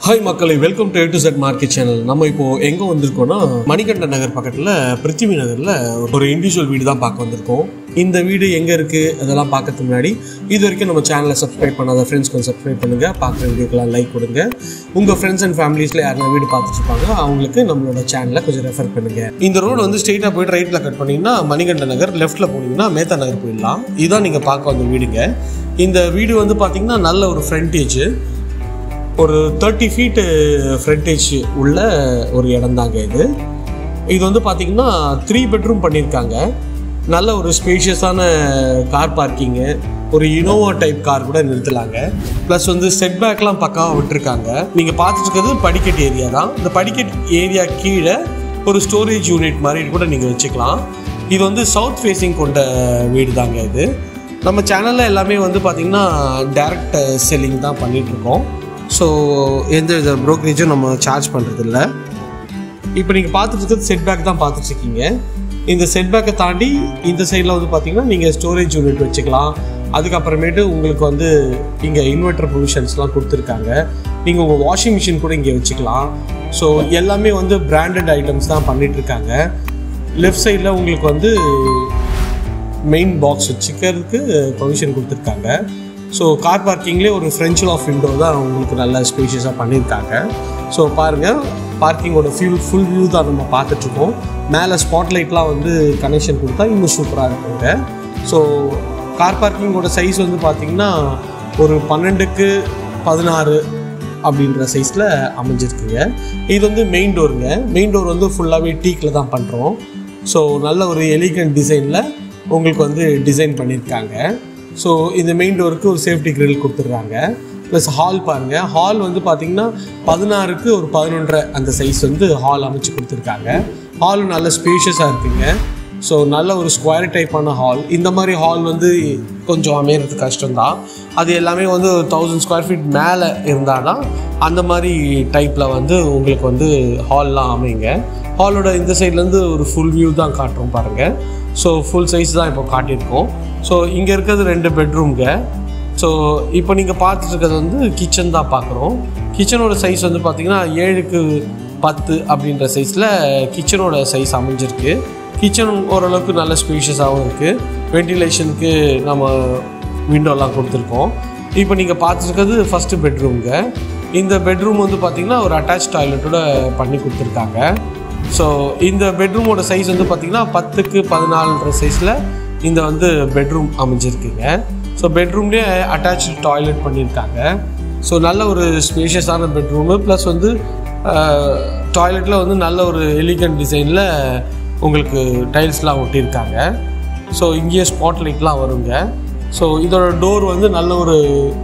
hi மக்களை welcome to to set market channel நம்ம இப்போ எங்க வந்திருக்கோம்னா மணிகண்ட நகர் பக்கத்துல பிருத்திவி நகர்ல ஒரு இண்டிவிஜுவல் வீடு தான் பார்க்க வந்திருக்கோம் இந்த வீடு எங்க இருக்கு அதெல்லாம் பார்க்கறதுக்கு முன்னாடி இது வரைக்கும் நம்ம சேனலை சப்ஸ்கிரைப் பண்ணாத ஃப்ரெண்ட்ஸ் கொஞ்சம் சப்ஸ்கிரைப் பண்ணுங்க பார்க்குற வீடியோக்கெல்லாம் லைக் கொடுங்க உங்க ஃப்ரெண்ட்ஸ் அண்ட் ஃபேமிலிஸ்ல யாரெல்லாம் வீடு பார்த்துட்டு இருப்பாங்க அவங்களுக்கு நம்மளோட சேனலை கொஞ்சம் ரெஃபர் பண்ணுங்க இந்த ரோடு வந்து ஸ்ட்ரெயிட்டாக போயிட்டு ரைட்ல கட் பண்ணீங்கன்னா மணிகண்ட நகர் லெஃப்ட்ல போனீங்கன்னா மேத்தா நகர் போயிடலாம் இதுதான் நீங்க பார்க்க வந்த வீடுங்க இந்த வீடு வந்து பார்த்தீங்கன்னா நல்ல ஒரு ஃப்ரண்டேஜ் ஒரு தேர்ட்டி ஃபீட்டு ஃப்ரண்டேஜ் உள்ள ஒரு இடம் தாங்க இது இது வந்து பார்த்தீங்கன்னா த்ரீ பெட்ரூம் பண்ணியிருக்காங்க நல்ல ஒரு ஸ்பேஷியஸான கார் பார்க்கிங்கு ஒரு இனோவா டைப் கார் கூட நிறுத்தலாங்க ப்ளஸ் வந்து செட் பேக்லாம் பக்காவாக விட்டுருக்காங்க நீங்கள் பார்த்துட்டு இருக்கிறது படிக்கட் ஏரியா தான் இந்த படிக்கட் ஏரியா கீழே ஒரு ஸ்டோரேஜ் யூனிட் மாதிரி கூட நீங்கள் வச்சுக்கலாம் இது வந்து சவுத் ஃபேஸிங் கொண்ட வீடு தாங்க இது நம்ம சேனலில் எல்லாமே வந்து பார்த்திங்கன்னா டேரக்ட் செல்லிங் தான் பண்ணிகிட்ருக்கோம் ஸோ எந்த வித ப்ரோக்கரேஜும் நம்ம சார்ஜ் பண்ணுறதில்ல இப்போ நீங்கள் பார்த்துட்டு இருக்கிறது செட் பேக் தான் பார்த்துட்டு இருக்கீங்க இந்த செட் பேக்கை தாண்டி இந்த சைடில் வந்து பார்த்தீங்கன்னா நீங்கள் ஸ்டோரேஜ் யூனிட் வச்சுக்கலாம் அதுக்கப்புறமேட்டு உங்களுக்கு வந்து இங்கே இன்வெர்டர் ப்ரொவிஷன்ஸ்லாம் கொடுத்துருக்காங்க நீங்கள் உங்கள் வாஷிங் மிஷின் கூட இங்கே வச்சுக்கலாம் ஸோ எல்லாமே வந்து பிராண்டட் ஐட்டம்ஸ் தான் பண்ணிட்டு இருக்காங்க லெஃப்ட் சைடில் உங்களுக்கு வந்து மெயின் பாக்ஸ் வச்சுக்கிறதுக்கு ப்ரொவிஷன் கொடுத்துருக்காங்க ஸோ கார் பார்க்கிங்லேயே ஒரு ஃப்ரெஞ்சில் ஆஃப் விண்டோ தான் உங்களுக்கு நல்ல ஸ்பேஷியஸாக பண்ணியிருக்காங்க ஸோ பாருங்கள் பார்க்கிங்கோட ஃபியூல் ஃபுல் வியூ தான் நம்ம பார்த்துட்ருக்கோம் மேலே ஸ்பாட் லைட்லாம் வந்து கனெக்ஷன் கொடுத்தா இன்னும் சூப்பராக இருக்குங்க ஸோ கார் பார்க்கிங்கோட சைஸ் வந்து பார்த்திங்கன்னா ஒரு பன்னெண்டுக்கு பதினாறு அப்படின்ற சைஸில் அமைஞ்சிருக்குங்க இது வந்து மெயின் டோருங்க மெயின் டோர் வந்து ஃபுல்லாகவே டீக்கில் தான் பண்ணுறோம் ஸோ நல்ல ஒரு எலிகண்ட் டிசைனில் உங்களுக்கு வந்து டிசைன் பண்ணியிருக்காங்க ஸோ இந்த மெயின் டோருக்கு ஒரு சேஃப்டி கிரில் கொடுத்துட்றாங்க ப்ளஸ் ஹால் பாருங்கள் ஹால் வந்து பார்த்திங்கன்னா பதினாறுக்கு ஒரு பதினொன்றரை அந்த சைஸ் வந்து ஹால் அமைச்சு கொடுத்துருக்காங்க ஹால் நல்ல ஸ்பேஷியஸாக இருக்குங்க ஸோ நல்ல ஒரு ஸ்கொயர் டைப்பான ஹால் இந்த மாதிரி ஹால் வந்து கொஞ்சம் அமையிறது கஷ்டம்தான் அது எல்லாமே வந்து ஒரு தௌசண்ட் ஸ்கொயர் ஃபீட் மேலே இருந்தால் தான் அந்த மாதிரி டைப்பில் வந்து உங்களுக்கு வந்து ஹால்லாம் அமைங்க ஹாலோட இந்த சைட்லேருந்து ஒரு ஃபுல் வியூ தான் காட்டுறோம் பாருங்கள் ஸோ ஃபுல் சைஸ் தான் இப்போ காட்டியிருக்கோம் ஸோ இங்கே இருக்கிறது ரெண்டு பெட்ரூம்ங்க ஸோ இப்போ நீங்கள் பார்த்துட்டு இருக்கிறது வந்து கிச்சன் தான் பார்க்குறோம் கிச்சனோட சைஸ் வந்து பார்த்திங்கன்னா ஏழுக்கு பத்து அப்படின்ற சைஸில் கிச்சனோட சைஸ் அமைஞ்சிருக்கு கிச்சன் ஓரளவுக்கு நல்ல ஸ்பேஷியஸாகவும் இருக்குது வென்டிலேஷனுக்கு நம்ம விண்டோலாம் கொடுத்துருக்கோம் இப்போ நீங்கள் பார்த்துருக்கிறது ஃபஸ்ட்டு பெட்ரூம்ங்க இந்த பெட்ரூம் வந்து பார்த்திங்கன்னா ஒரு அட்டாச் டாய்லெட்டோட பண்ணி கொடுத்துருக்காங்க ஸோ இந்த பெட்ரூமோட சைஸ் வந்து பார்த்திங்கன்னா பத்துக்கு பதினாலுன்ற சைஸில் இந்த வந்து பெட்ரூம் அமைஞ்சிருக்குங்க ஸோ பெட்ரூம்லேயே அட்டாச்சு டாய்லெட் பண்ணியிருக்காங்க ஸோ நல்ல ஒரு ஸ்பேஷியஸான பெட்ரூமு ப்ளஸ் வந்து டாய்லெட்டில் வந்து நல்ல ஒரு எலிகண்ட் டிசைனில் உங்களுக்கு டைல்ஸ்லாம் ஒட்டியிருக்காங்க ஸோ இங்கேயே ஸ்பாட் லைட்லாம் வருங்க ஸோ இதோட டோர் வந்து நல்ல ஒரு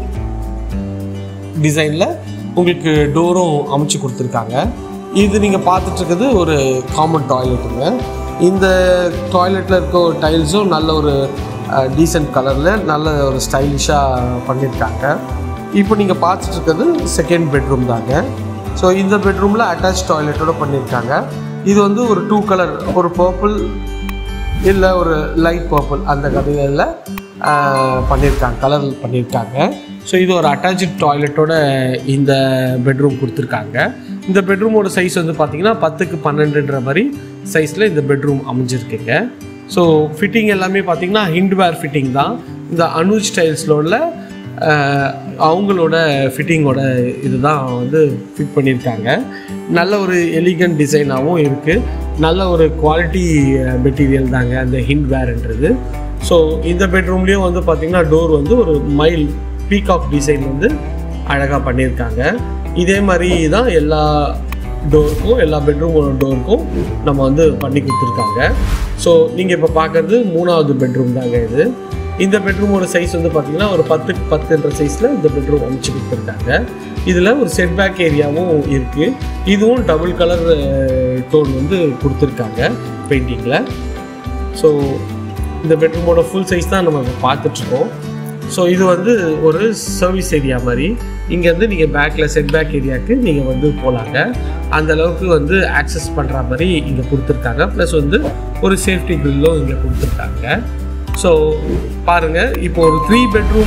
டிசைனில் உங்களுக்கு டோரும் அமைச்சு கொடுத்துருக்காங்க இது நீங்கள் பார்த்துட்டு இருக்கிறது ஒரு காமன் டாய்லெட்டுங்க இந்த டாய்லெட்டில் இருக்க ஒரு டைல்ஸும் நல்ல ஒரு டீசெண்ட் கலரில் நல்ல ஒரு ஸ்டைலிஷாக பண்ணியிருக்காங்க இப்போ நீங்கள் பார்த்துட்டு இருக்கிறது செகண்ட் பெட்ரூம் தாங்க ஸோ இந்த பெட்ரூமில் அட்டாச் டாய்லெட்டோட பண்ணியிருக்காங்க இது வந்து ஒரு டூ கலர் ஒரு பர்பிள் இல்லை ஒரு லைட் பர்பிள் அந்த கதைகளில் பண்ணியிருக்காங்க கலர் பண்ணியிருக்காங்க ஸோ இது ஒரு அட்டாச்சு டாய்லெட்டோட இந்த பெட்ரூம் கொடுத்துருக்காங்க இந்த பெட்ரூமோட சைஸ் வந்து பார்த்திங்கன்னா பத்துக்கு பன்னெண்டுன்ற மாதிரி சைஸில் இந்த பெட்ரூம் அமைஞ்சிருக்குங்க ஸோ ஃபிட்டிங் எல்லாமே பார்த்திங்கன்னா ஹிண்ட்வேர் ஃபிட்டிங் தான் இந்த அனுஜ் ஸ்டைல்ஸில் அவங்களோட ஃபிட்டிங்கோட இதுதான் வந்து ஃபிட் பண்ணியிருக்காங்க நல்ல ஒரு எலிகண்ட் டிசைனாகவும் இருக்குது நல்ல ஒரு குவாலிட்டி மெட்டீரியல் தாங்க அந்த ஹிண்ட்வேர்ன்றது ஸோ இந்த பெட்ரூம்லேயும் வந்து பார்த்திங்கன்னா டோர் வந்து ஒரு மைல் பீகாக் டிசைன் வந்து அழகாக பண்ணியிருக்காங்க இதே மாதிரி தான் எல்லா டோருக்கும் எல்லா பெட்ரூமோட டோருக்கும் நம்ம வந்து பண்ணி கொடுத்துருக்காங்க ஸோ நீங்கள் இப்போ பார்க்குறது மூணாவது பெட்ரூம் தாங்க இது இந்த பெட்ரூமோட சைஸ் வந்து பார்த்திங்கன்னா ஒரு பத்துக்கு பத்துன்ற சைஸில் இந்த பெட்ரூம் அமைச்சு கொடுத்துருக்காங்க இதில் ஒரு செட்பேக் ஏரியாவும் இருக்குது இதுவும் டபுள் கலர் டோன் வந்து கொடுத்துருக்காங்க பெயிண்டிங்கில் ஸோ இந்த பெட்ரூமோட ஃபுல் சைஸ் தான் நம்ம பார்த்துட்ருக்கோம் ஸோ இது வந்து ஒரு சர்வீஸ் ஏரியா மாதிரி இங்கேருந்து நீங்கள் பேக்கில் செட் பேக் ஏரியாவுக்கு நீங்கள் வந்து போகலாங்க அந்த அளவுக்கு வந்து ஆக்சஸ் பண்ணுற மாதிரி இங்கே கொடுத்துருக்காங்க ப்ளஸ் வந்து ஒரு சேஃப்டி கிரில்லும் இங்கே கொடுத்துருக்காங்க ஸோ பாருங்கள் இப்போ ஒரு த்ரீ பெட்ரூம்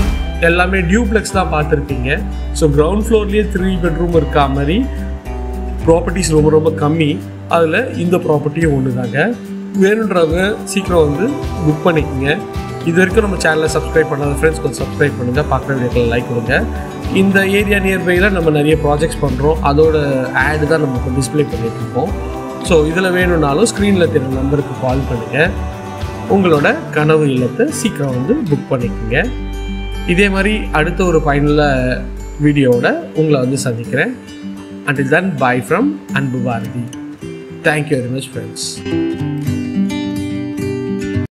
எல்லாமே டியூப்ளெக்ஸ் தான் பார்த்துருப்பீங்க ஸோ கிரவுண்ட் ஃப்ளோர்லேயே த்ரீ பெட்ரூம் இருக்கா மாதிரி ப்ராப்பர்ட்டிஸ் ரொம்ப ரொம்ப கம்மி அதில் இந்த ப்ராப்பர்ட்டியும் ஒன்று தாங்க வேணுன்றவங்க சீக்கிரம் வந்து புக் பண்ணிக்கோங்க இது வரைக்கும் நம்ம சேனலை சப்ஸ்கிரைப் பண்ணாத ஃப்ரெண்ட்ஸ் கொஞ்சம் சப்ஸ்கிரைப் பண்ணுங்கள் பார்க்குற வீடியோக்களை லைக் கொடுங்க இந்த ஏரியா நியர்பையில் நம்ம நிறைய ப்ராஜெக்ட்ஸ் பண்ணுறோம் அதோட ஆடு தான் நம்ம இப்போ டிஸ்பிளே பண்ணிட்டு இருக்கோம் ஸோ இதில் வேணும்னாலும் ஸ்க்ரீனில் தெரியுற நம்பருக்கு கால் பண்ணுங்கள் உங்களோட கனவு இல்லத்தை சீக்கிரம் வந்து புக் பண்ணிக்கோங்க இதே மாதிரி அடுத்த ஒரு பயனுள்ள வீடியோவோட உங்களை வந்து சந்திக்கிறேன் until then bye from Anbu Bharathi thank you very much friends